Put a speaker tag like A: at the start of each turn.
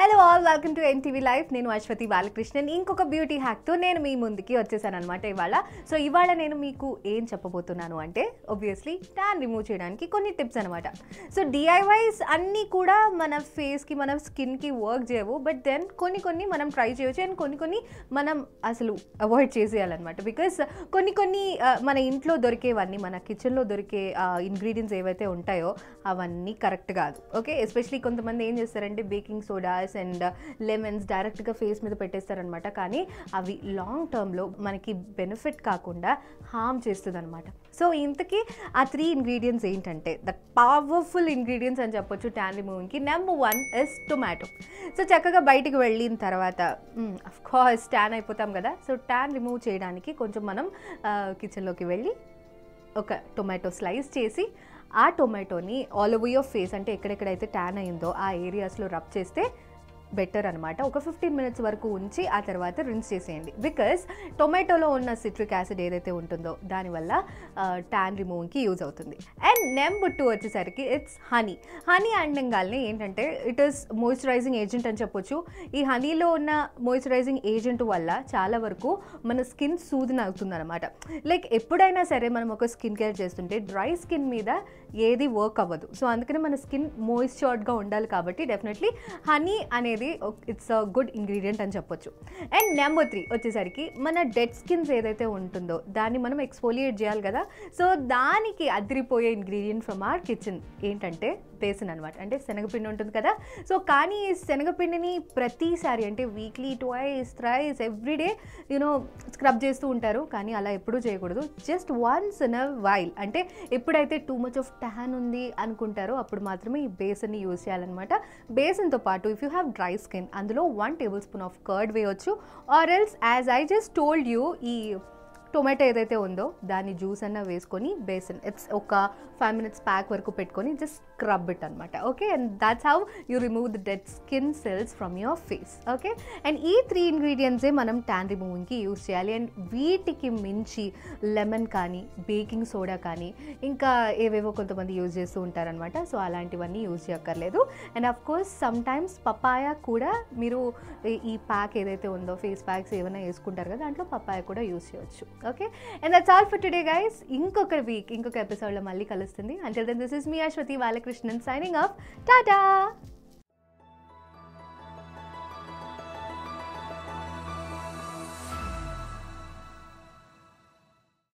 A: hello all welcome to NTV life నేను అశ్వతి బాలకృష్ణన్ ఇంకొక beauty హ్యాక్తో నేను మీ ముందుకి వచ్చేసాను అనమాట ఇవాళ సో ఇవాళ నేను మీకు ఏం చెప్పబోతున్నాను అంటే ఒబ్వియస్లీ ట్యాన్ రిమూవ్ చేయడానికి కొన్ని టిప్స్ అనమాట సో డిఐవైస్ అన్నీ కూడా మన ఫేస్కి మన స్కిన్కి వర్క్ చేయవు బట్ దెన్ కొన్ని కొన్ని మనం ట్రై చేయొచ్చు అండ్ కొన్ని కొన్ని మనం అసలు అవాయిడ్ చేసేయాలన్నమాట బికాస్ కొన్ని కొన్ని ఆ, మన ఇంట్లో దొరికేవన్నీ మన కిచెన్లో దొరికే ఇంగ్రీడియంట్స్ ఏవైతే ఉంటాయో అవన్నీ కరెక్ట్ కాదు ఓకే ఎస్పెషలీ కొంతమంది ఏం చేస్తారంటే బేకింగ్ సోడాస్ అండ్ లెమన్స్ డైరెక్ట్గా ఫేస్ మీద పెట్టేస్తారనమాట కానీ అవి లాంగ్ టర్మ్లో మనకి బెనిఫిట్ కాకుండా హామ్ చేస్తుంది అనమాట సో ఇంతకీ ఆ త్రీ ఇంగ్రీడియంట్స్ ఏంటంటే ద పవర్ఫుల్ ఇంగ్రీడియంట్స్ అని చెప్పొచ్చు ట్యాన్ రిమూవింగ్కి number one is tomato so చక్కగా బయటికి వెళ్ళిన తర్వాత అఫ్ కోర్స్ ట్యాన్ అయిపోతాం కదా సో ట్యాన్ రిమూవ్ చేయడానికి కొంచెం మనం కిచెన్లోకి వెళ్ళి ఒక టొమాటో స్లైస్ చేసి ఆ టొమాటోని ఆల్ ఓవర్ యువర్ ఫేస్ అంటే ఎక్కడెక్కడైతే ట్యాన్ అయిందో ఆ ఏరియాస్లో రబ్ చేస్తే బెటర్ అనమాట ఒక ఫిఫ్టీన్ మినిట్స్ వరకు ఉంచి ఆ తర్వాత రిన్స్ చేసేయండి బికాస్ టొమాటోలో ఉన్న సిట్రిక్ యాసిడ్ ఏదైతే ఉంటుందో దానివల్ల ట్యాన్ రిమూవింగ్కి యూజ్ అవుతుంది అండ్ నెంబర్ టూ వచ్చేసరికి ఇట్స్ హనీ హనీ అండంగాల్ని ఏంటంటే ఇట్ ఈస్ మాయిశ్చరైజింగ్ ఏజెంట్ అని చెప్పొచ్చు ఈ హనీలో ఉన్న మాయిశ్చరైజింగ్ ఏజెంట్ వల్ల చాలా వరకు మన స్కిన్ సూదన అవుతుంది అనమాట లైక్ ఎప్పుడైనా సరే మనం ఒక స్కిన్ కేర్ చేస్తుంటే డ్రై స్కిన్ మీద ఏది వర్క్ అవ్వదు సో అందుకనే మన స్కిన్ మోయిశ్చర్డ్గా ఉండాలి కాబట్టి డెఫినెట్లీ హనీ అనేది ఇట్స్ అ గుడ్ ఇంగ్రీడియంట్ అని చెప్పొచ్చు అండ్ నెంబర్ త్రీ వచ్చేసరికి మన డెడ్ స్కిన్స్ ఏదైతే ఉంటుందో దాన్ని మనం ఎక్స్పోలియేట్ చేయాలి కదా సో దానికి అదిరిపోయే ఇంగ్రీడియంట్ ఫ్రమ్ ఆర్ కిచెన్ ఏంటంటే బేసన్ అనమాట అంటే శనగపిండి ఉంటుంది కదా సో కానీ ఈ శనగపిండిని ప్రతిసారి అంటే weekly twice thrice everyday you know scrub చేస్తూ ఉంటారు కానీ అలా ఎప్పుడూ చేయకూడదు just once in a while అంటే ఎప్పుడైతే టూ మచ్ ఆఫ్ ట్యాన్ ఉంది అనుకుంటారో అప్పుడు మాత్రమే ఈ బేసన్ని యూజ్ చేయాలన్నమాట బేసన్తో పాటు if you have dry skin అందులో one tablespoon of curd వేయొచ్చు or else as I just told you ఈ టొమాటో ఏదైతే ఉందో దాన్ని జ్యూస్ అన్న వేసుకొని బేసన్ ఇట్స్ ఒక ఫైవ్ మినిట్స్ ప్యాక్ వరకు పెట్టుకొని జస్ట్ స్క్రబ్ ఇట్ అనమాట okay and that's how you remove the dead skin cells from your face okay and ఈ త్రీ ఇంగ్రీడియంట్సే మనం ట్యాన్ రిమూవింగ్కి యూస్ చేయాలి అండ్ వీటికి మించి లెమన్ కానీ బేకింగ్ సోడా కానీ ఇంకా ఏవేవో కొంతమంది యూజ్ చేస్తూ ఉంటారనమాట సో అలాంటివన్నీ యూజ్ చేయక్కర్లేదు and of course sometimes papaya కూడా మీరు ఈ- ఈ ప్యాక్ ఏదైతే ఉందో ఫేస్ ప్యాక్స్ ఏమైనా వేసుకుంటారు కదా దాంట్లో పపాయ కూడా యూజ్ చేయొచ్చు okay and that's all for today guys ఇంకొక వీక్ ఇంకొక ఎపిసోడ్లో మళ్ళీ కలుస్తుంది until then this is me Ashwathi Balakrishnan signing off Tata